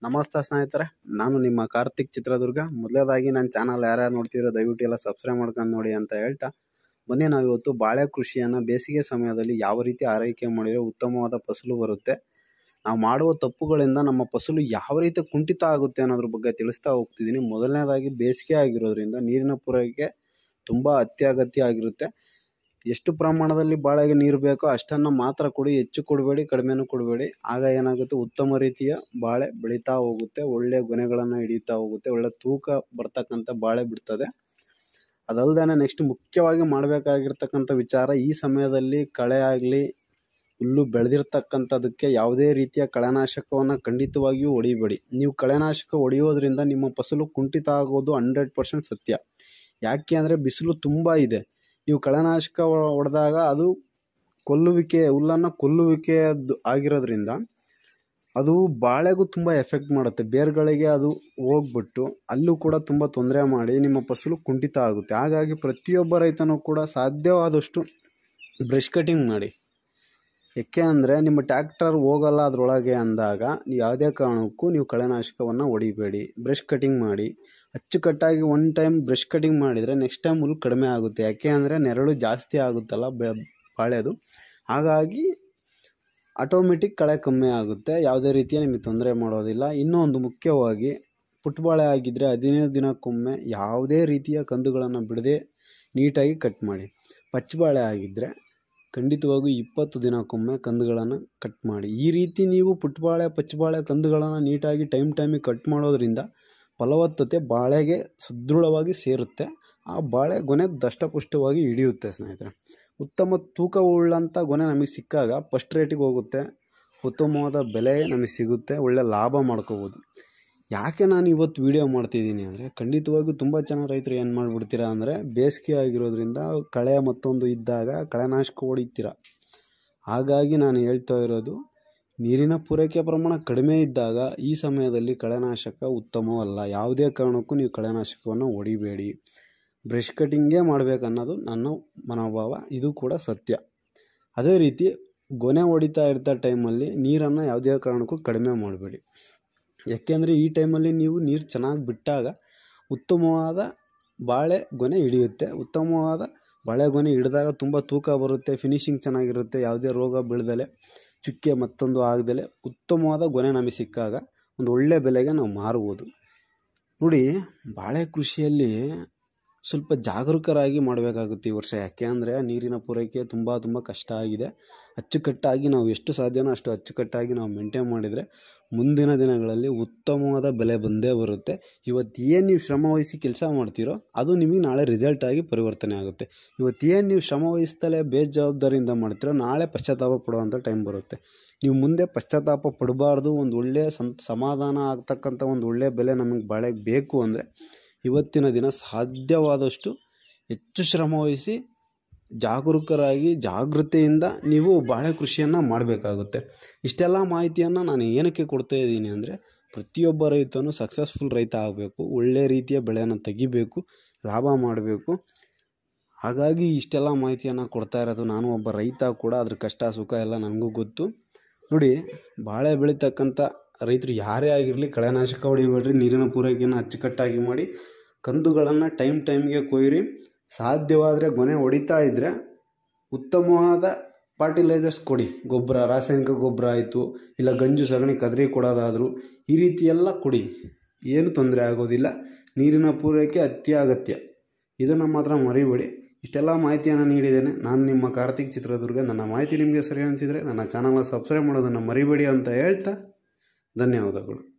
ನಮಸ್ತೆ ಸ್ನೇಹಿತರೆ ನಾನು ನಿಮ್ಮ ಕಾರ್ತಿಕ್ ಚಿತ್ರದುರ್ಗ ಮೊದಲನೇದಾಗಿ ನನ್ನ ಚಾನಲ್ ಯಾರ್ಯಾರು ನೋಡ್ತಿರೋ ದಯವಿಟ್ಟು ಎಲ್ಲ ಸಬ್ಸ್ಕ್ರೈಬ್ ಮಾಡ್ಕೊಂಡು ನೋಡಿ ಅಂತ ಹೇಳ್ತಾ ಬನ್ನಿ ನಾವು ಇವತ್ತು ಬಾಳೆ ಕೃಷಿಯನ್ನು ಬೇಸಿಗೆ ಸಮಯದಲ್ಲಿ ಯಾವ ರೀತಿ ಆರೈಕೆ ಮಾಡಿದರೆ ಉತ್ತಮವಾದ ಫಸಲು ಬರುತ್ತೆ ನಾವು ಮಾಡುವ ತಪ್ಪುಗಳಿಂದ ನಮ್ಮ ಫಸಲು ಯಾವ ರೀತಿ ಕುಂಠಿತ ಆಗುತ್ತೆ ಅನ್ನೋದ್ರ ಬಗ್ಗೆ ತಿಳಿಸ್ತಾ ಹೋಗ್ತಿದ್ದೀನಿ ಮೊದಲನೇದಾಗಿ ಬೇಸಿಗೆ ಆಗಿರೋದ್ರಿಂದ ನೀರಿನ ಪೂರೈಕೆ ತುಂಬ ಅತ್ಯಗತ್ಯ ಆಗಿರುತ್ತೆ ಎಷ್ಟು ಪ್ರಮಾಣದಲ್ಲಿ ಬಾಳೆಗೆ ನೀರು ಬೇಕೋ ಅಷ್ಟನ್ನು ಮಾತ್ರ ಕೊಡಿ ಹೆಚ್ಚು ಕೊಡಬೇಡಿ ಕಡಿಮೆನೂ ಕೊಡಬೇಡಿ ಆಗ ಏನಾಗುತ್ತೆ ಉತ್ತಮ ರೀತಿಯ ಬಾಳೆ ಬೆಳೀತಾ ಹೋಗುತ್ತೆ ಒಳ್ಳೆಯ ಗೊನೆಗಳನ್ನು ಹಿಡಿತಾ ಹೋಗುತ್ತೆ ಒಳ್ಳೆ ತೂಕ ಬರ್ತಕ್ಕಂಥ ಬಾಳೆ ಬಿಡ್ತದೆ ಅದಲ್ಲದೆ ನೆಕ್ಸ್ಟ್ ಮುಖ್ಯವಾಗಿ ಮಾಡಬೇಕಾಗಿರ್ತಕ್ಕಂಥ ವಿಚಾರ ಈ ಸಮಯದಲ್ಲಿ ಕಳೆ ಆಗಲಿ ಹುಲ್ಲು ಬೆಳೆದಿರ್ತಕ್ಕಂಥದಕ್ಕೆ ಯಾವುದೇ ರೀತಿಯ ಕಳೆನಾಶಕವನ್ನು ಖಂಡಿತವಾಗಿಯೂ ಹೊಡಿಬೇಡಿ ನೀವು ಕಳೆನಾಶಕ ಹೊಡೆಯೋದ್ರಿಂದ ನಿಮ್ಮ ಫಸಲು ಕುಂಠಿತ ಆಗೋದು ಹಂಡ್ರೆಡ್ ಪರ್ಸೆಂಟ್ ಸತ್ಯ ಯಾಕೆ ಅಂದರೆ ಬಿಸಿಲು ತುಂಬ ಇದೆ ನೀವು ಕಳೆನಾಶಕ ಹೊಡೆದಾಗ ಅದು ಕೊಲ್ಲುವಿಕೆ ಹುಲ್ಲನ್ನು ಕೊಲ್ಲುವಿಕೆಯದ್ದು ಆಗಿರೋದ್ರಿಂದ ಅದು ಬಾಳೆಗೂ ತುಂಬ ಎಫೆಕ್ಟ್ ಮಾಡುತ್ತೆ ಬೇರುಗಳಿಗೆ ಅದು ಹೋಗ್ಬಿಟ್ಟು ಅಲ್ಲೂ ಕೂಡ ತುಂಬ ತೊಂದರೆ ಮಾಡಿ ನಿಮ್ಮ ಫಸಲು ಕುಂಠಿತ ಆಗುತ್ತೆ ಹಾಗಾಗಿ ಪ್ರತಿಯೊಬ್ಬ ರೈತನೂ ಕೂಡ ಸಾಧ್ಯವಾದಷ್ಟು ಬ್ರಷ್ ಕಟಿಂಗ್ ಮಾಡಿ ಏಕೆ ಅಂದರೆ ನಿಮ್ಮ ಟ್ಯಾಕ್ಟರ್ ಹೋಗಲ್ಲ ಅದರೊಳಗೆ ಅಂದಾಗ ನೀವು ಯಾವುದೇ ಕಾರಣಕ್ಕೂ ನೀವು ಕಳೆನಾಶಕವನ್ನು ಹೊಡಿಬೇಡಿ ಬ್ರಷ್ ಕಟಿಂಗ್ ಮಾಡಿ ಅಚ್ಚುಕಟ್ಟಾಗಿ ಒನ್ ಟೈಮ್ ಬ್ರಷ್ ಕಟಿಂಗ್ ಮಾಡಿದರೆ ನೆಕ್ಸ್ಟ್ ಟೈಮ್ ಹುಲ್ಲು ಕಡಿಮೆ ಆಗುತ್ತೆ ಯಾಕೆ ಅಂದರೆ ನೆರಳು ಜಾಸ್ತಿ ಆಗುತ್ತಲ್ಲ ಬೆ ಬಾಳೆದು ಹಾಗಾಗಿ ಆಟೋಮೆಟಿಕ್ ಕಳೆ ಕಮ್ಮಿ ಆಗುತ್ತೆ ಯಾವುದೇ ರೀತಿಯ ನಿಮಗೆ ತೊಂದರೆ ಮಾಡೋದಿಲ್ಲ ಇನ್ನೂ ಒಂದು ಮುಖ್ಯವಾಗಿ ಪುಟ್ಟಬಾಳೆ ಆಗಿದ್ದರೆ ಹದಿನೈದು ದಿನಕ್ಕೊಮ್ಮೆ ಯಾವುದೇ ರೀತಿಯ ಕಂದುಗಳನ್ನು ಬಿಡದೆ ನೀಟಾಗಿ ಕಟ್ ಮಾಡಿ ಪಚ್ಚಬಾಳೆ ಆಗಿದ್ದರೆ ಖಂಡಿತವಾಗೂ ಇಪ್ಪತ್ತು ದಿನಕ್ಕೊಮ್ಮೆ ಕಂದುಗಳನ್ನು ಕಟ್ ಮಾಡಿ ಈ ರೀತಿ ನೀವು ಪುಟ್ಟಬಾಳೆ ಪಚ್ಚಬಾಳೆ ಕಂದುಗಳನ್ನು ನೀಟಾಗಿ ಟೈಮ್ ಟೈಮಿಗೆ ಕಟ್ ಮಾಡೋದ್ರಿಂದ ಫಲವತ್ತತೆ ಬಾಳೆಗೆ ಸದೃಢವಾಗಿ ಸೇರುತ್ತೆ ಆ ಬಾಳೆ ಗೊನೆ ದಷ್ಟಪುಷ್ಟವಾಗಿ ಹಿಡಿಯುತ್ತೆ ಸ್ನೇಹಿತರೆ ಉತ್ತಮ ತೂಕ ಉಳ್ಳಂಥ ಗೊನೆ ನಮಗೆ ಸಿಕ್ಕಾಗ ಫಸ್ಟ್ ರೇಟಿಗೆ ಹೋಗುತ್ತೆ ಉತ್ತಮವಾದ ಬೆಲೆ ನಮಗೆ ಸಿಗುತ್ತೆ ಒಳ್ಳೆ ಲಾಭ ಮಾಡ್ಕೋಬೋದು ಯಾಕೆ ನಾನು ಇವತ್ತು ವೀಡಿಯೋ ಮಾಡ್ತಿದ್ದೀನಿ ಅಂದರೆ ಖಂಡಿತವಾಗಿಯೂ ತುಂಬ ಜನ ರೈತರು ಏನು ಮಾಡಿಬಿಡ್ತೀರಾ ಅಂದರೆ ಬೇಸಿಗೆ ಆಗಿರೋದ್ರಿಂದ ಕಳೆ ಮತ್ತೊಂದು ಇದ್ದಾಗ ಕಳೆನಾಶಕ ಹೊಡಿತೀರ ಹಾಗಾಗಿ ನಾನು ಹೇಳ್ತಾ ಇರೋದು ನೀರಿನ ಪೂರೈಕೆ ಪ್ರಮಾಣ ಕಡಿಮೆ ಇದ್ದಾಗ ಈ ಸಮಯದಲ್ಲಿ ಕಳೆನಾಶಕ ಉತ್ತಮವಲ್ಲ ಯಾವುದೇ ಕಾರಣಕ್ಕೂ ನೀವು ಕಳೆನಾಶಕವನ್ನು ಹೊಡಿಬೇಡಿ ಬ್ರಷ್ ಕಟಿಂಗೇ ಮಾಡಬೇಕನ್ನೋದು ನನ್ನ ಮನೋಭಾವ ಇದು ಕೂಡ ಸತ್ಯ ಅದೇ ರೀತಿ ಗೊನೆ ಹೊಡಿತಾ ಇರ್ತಾ ಟೈಮಲ್ಲಿ ನೀರನ್ನು ಯಾವುದೇ ಕಾರಣಕ್ಕೂ ಕಡಿಮೆ ಮಾಡಬೇಡಿ ಯಾಕೆಂದರೆ ಈ ಟೈಮಲ್ಲಿ ನೀವು ನೀರು ಚೆನ್ನಾಗಿ ಬಿಟ್ಟಾಗ ಉತ್ತಮವಾದ ಬಾಳೆ ಗೊನೆ ಹಿಡಿಯುತ್ತೆ ಉತ್ತಮವಾದ ಬಾಳೆ ಗೊನೆ ಹಿಡಿದಾಗ ತುಂಬ ತೂಕ ಬರುತ್ತೆ ಫಿನಿಶಿಂಗ್ ಚೆನ್ನಾಗಿರುತ್ತೆ ಯಾವುದೇ ರೋಗ ಬೀಳ್ದಲೆ ಚುಕ್ಕೆ ಮತ್ತೊಂದು ಆಗದಲೆ ಉತ್ತಮವಾದ ಗೊನೆ ನಮಗೆ ಸಿಕ್ಕಾಗ ಒಂದು ಒಳ್ಳೆಯ ಬೆಲೆಗೆ ನಾವು ಮಾರ್ಬೋದು ನೋಡಿ ಬಾಳೆ ಕೃಷಿಯಲ್ಲಿ ಸ್ವಲ್ಪ ಜಾಗರೂಕರಾಗಿ ಮಾಡಬೇಕಾಗುತ್ತೆ ಈ ವರ್ಷ ಯಾಕೆ ಅಂದರೆ ನೀರಿನ ಪೂರೈಕೆ ತುಂಬ ತುಂಬ ಕಷ್ಟ ಆಗಿದೆ ಅಚ್ಚುಕಟ್ಟಾಗಿ ನಾವು ಎಷ್ಟು ಸಾಧ್ಯನೋ ಅಷ್ಟು ಅಚ್ಚುಕಟ್ಟಾಗಿ ನಾವು ಮೇಂಟೈನ್ ಮಾಡಿದರೆ ಮುಂದಿನ ದಿನಗಳಲ್ಲಿ ಉತ್ತಮವಾದ ಬೆಲೆ ಬಂದೇ ಬರುತ್ತೆ ಇವತ್ತು ಏನು ನೀವು ಶ್ರಮ ವಹಿಸಿ ಕೆಲಸ ಮಾಡ್ತೀರೋ ಅದು ನಿಮಗೆ ನಾಳೆ ರಿಸಲ್ಟ್ ಆಗಿ ಪರಿವರ್ತನೆ ಆಗುತ್ತೆ ಇವತ್ತು ಏನು ನೀವು ಶ್ರಮ ವಹಿಸ್ತಲೇ ಬೇಜವಾಬ್ದಾರಿಯಿಂದ ಮಾಡ್ತೀರೋ ನಾಳೆ ಪಶ್ಚಾತ್ತಾಪ ಪಡುವಂಥ ಟೈಮ್ ಬರುತ್ತೆ ನೀವು ಮುಂದೆ ಪಶ್ಚಾತ್ತಾಪ ಪಡಬಾರ್ದು ಒಂದು ಒಳ್ಳೆಯ ಸಂ ಸಮಾಧಾನ ಆಗ್ತಕ್ಕಂಥ ಒಂದು ಒಳ್ಳೆಯ ಬೆಲೆ ನಮಗೆ ಬಾಳೆಗೆ ಬೇಕು ಅಂದರೆ ಇವತ್ತಿನ ದಿನ ಸಾಧ್ಯವಾದಷ್ಟು ಹೆಚ್ಚು ಶ್ರಮ ವಹಿಸಿ ಜಾಗರೂಕರಾಗಿ ಜಾಗೃತೆಯಿಂದ ನೀವು ಬಾಳೆ ಕೃಷಿಯನ್ನು ಮಾಡಬೇಕಾಗುತ್ತೆ ಇಷ್ಟೆಲ್ಲ ಮಾಹಿತಿಯನ್ನು ನಾನು ಏನಕ್ಕೆ ಕೊಡ್ತಾ ಇದ್ದೀನಿ ಅಂದರೆ ಪ್ರತಿಯೊಬ್ಬ ರೈತನು ಸಕ್ಸಸ್ಫುಲ್ ರೈತ ಆಗಬೇಕು ಒಳ್ಳೆಯ ರೀತಿಯ ಬೆಳೆಯನ್ನು ತೆಗಿಬೇಕು ಲಾಭ ಮಾಡಬೇಕು ಹಾಗಾಗಿ ಇಷ್ಟೆಲ್ಲ ಮಾಹಿತಿಯನ್ನು ಕೊಡ್ತಾ ಇರೋದು ನಾನು ಒಬ್ಬ ರೈತ ಕೂಡ ಅದ್ರ ಕಷ್ಟ ಸುಖ ಎಲ್ಲ ನನಗೂ ಗೊತ್ತು ನೋಡಿ ಬಾಳೆ ಬೆಳೀತಕ್ಕಂಥ ರೈತರು ಯಾರೇ ಆಗಿರಲಿ ಕಳೆನಾಶಕ ಹೊಡಿಬೇಡ್ರಿ ನೀರಿನ ಪೂರೈಕೆಯನ್ನು ಅಚ್ಚುಕಟ್ಟಾಗಿ ಮಾಡಿ ಕಂದುಗಳನ್ನು ಟೈಮ್ ಟೈಮ್ಗೆ ಕೊಯ್ಯಿರಿ ಸಾಧ್ಯವಾದರೆ ಗೊನೆ ಹೊಡಿತಾ ಇದ್ದರೆ ಉತ್ತಮವಾದ ಫರ್ಟಿಲೈಸರ್ಸ್ ಕೊಡಿ ಗೊಬ್ಬರ ರಾಸಾಯನಿಕ ಗೊಬ್ಬರ ಆಯಿತು ಇಲ್ಲ ಗಂಜು ಸಗಣಿ ಕದರಿ ಕೊಡೋದಾದರೂ ಈ ರೀತಿ ಎಲ್ಲ ಕೊಡಿ ಏನು ತೊಂದರೆ ಆಗೋದಿಲ್ಲ ನೀರಿನ ಪೂರೈಕೆ ಅತ್ಯಗತ್ಯ ಇದನ್ನು ಮಾತ್ರ ಮರಿಬೇಡಿ ಇಷ್ಟೆಲ್ಲ ಮಾಹಿತಿಯನ್ನು ನೀಡಿದ್ದೇನೆ ನಾನು ನಿಮ್ಮ ಕಾರ್ತಿಕ್ ಚಿತ್ರದುರ್ಗ ನನ್ನ ಮಾಹಿತಿ ನಿಮಗೆ ಸರಿ ಅನಿಸಿದರೆ ನನ್ನ ಚಾನಲ್ನ ಸಬ್ಸ್ಕ್ರೈಬ್ ಮಾಡೋದನ್ನು ಮರಿಬೇಡಿ ಅಂತ ಹೇಳ್ತಾ ಧನ್ಯವಾದಗಳು